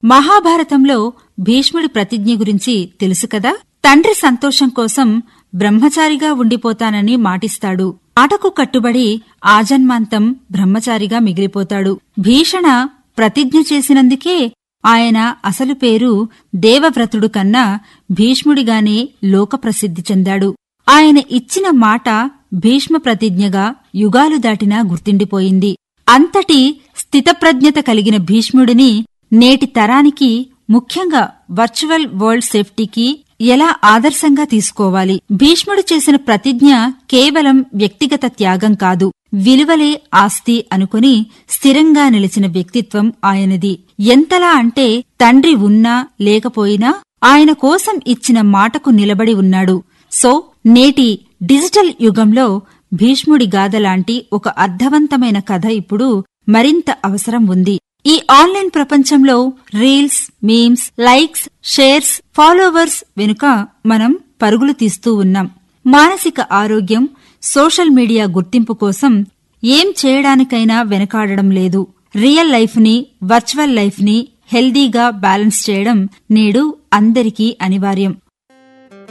మహాభారతంలో భీష్ముడి ప్రతిజ్ఞ గురించి తెలుసు కదా తండ్రి సంతోషం కోసం బ్రహ్మచారిగా ఉండిపోతానని మాటిస్తాడు ఆటకు కట్టుబడి ఆజన్మాంతం బ్రహ్మచారిగా మిగిలిపోతాడు భీషణ ప్రతిజ్ఞ చేసినందుకే ఆయన అసలు పేరు దేవవ్రతుడు కన్నా భీష్ముడిగానే లోకప్రసిద్ధి చెందాడు ఆయన ఇచ్చిన మాట భీష్మ ప్రతిజ్ఞగా యుగాలు దాటినా గుర్తుండిపోయింది అంతటి స్థితప్రజ్ఞత కలిగిన భీష్ముడిని నేటి తరానికి ముఖ్యంగా వర్చువల్ వరల్డ్ సేఫ్టీకి ఎలా ఆదర్శంగా తీసుకోవాలి భీష్ముడు చేసిన ప్రతిజ్ఞ కేవలం వ్యక్తిగత త్యాగం కాదు విలువలే ఆస్తి అనుకుని స్థిరంగా నిలిచిన వ్యక్తిత్వం ఆయనది ఎంతలా అంటే తండ్రి ఉన్నా లేకపోయినా ఆయన కోసం ఇచ్చిన మాటకు నిలబడి ఉన్నాడు సో నేటి డిజిటల్ యుగంలో భీష్ముడి గాథలాంటి ఒక అర్థవంతమైన కథ ఇప్పుడు మరింత అవసరం ఉంది ఈ ఆన్లైన్ ప్రపంచంలో reels memes likes shares followers వెనుక మనం పరుగులు తీస్తూ ఉన్నాం మానసిక ఆరోగ్యం సోషల్ మీడియా గుర్తింపు కోసం ఏం చేయడానికైనా వెనకాడడం లేదు రియల్ లైఫ్ ని వర్చువల్ లైఫ్ ని హెల్దీగా బ్యాలెన్స్ చేయడం నేడు అందరికీ అనివార్యం